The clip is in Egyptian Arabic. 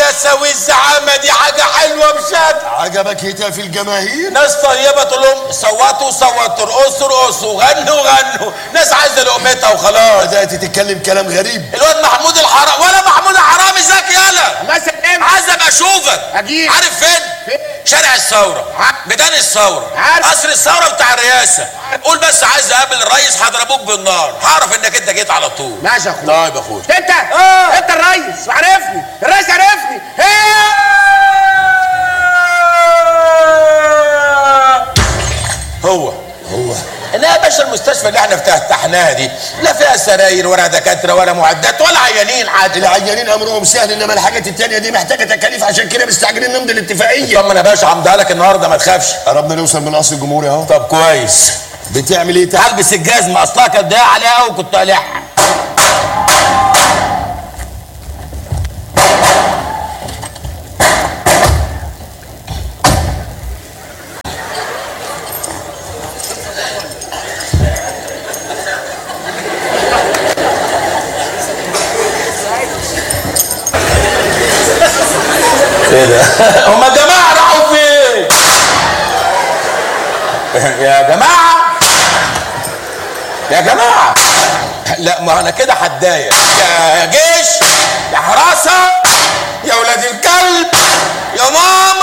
الرياسة والزعامة دي حاجة حلوة بشكل عجبك هتاف الجماهير ناس طيبة تقول لهم صوتوا صوتوا ارقصوا ارقصوا غنوا غنوا ناس عايزة لقمتها وخلاص بدأت تتكلم كلام غريب الواد محمود الحرام ولا محمود الحرامي ازيك يالا مثلا ايه عايز ابقى اشوفك أجيب. عارف فين؟ فين؟ شارع الثورة ميدان الثورة عارف. قصر الثورة بتاع الرئاسة قول بس عايز اقابل الرئيس هضربوك بالنار هعرف انك انت جيت على طول ماشي يا اخويا طيب يا اخويا انت انت الريس عرفني الريس عرفني هو هو لا يا باشا المستشفى اللي احنا فتحناها دي لا فيها سراير ولا دكاتره ولا معدات ولا عيانين حتى العيانين امرهم سهل انما الحاجات التانية دي محتاجة تكاليف عشان كده مستعجلين نمضي الاتفاقية طمن يا باشا همضيها لك النهارده ما تخافش قربنا نوصل من قصر الجمهوري اهو طب كويس بتعمل ايه تحت هلبس الجزمه اصلها كانت ضيقه عليها قوي كنت قلعها ايه ده؟ هما الجماعه راحوا فين؟ يا جماعه يا جماعة لا ما انا كده هتضايق يا جيش يا حراسة يا ولاد الكلب يا ماما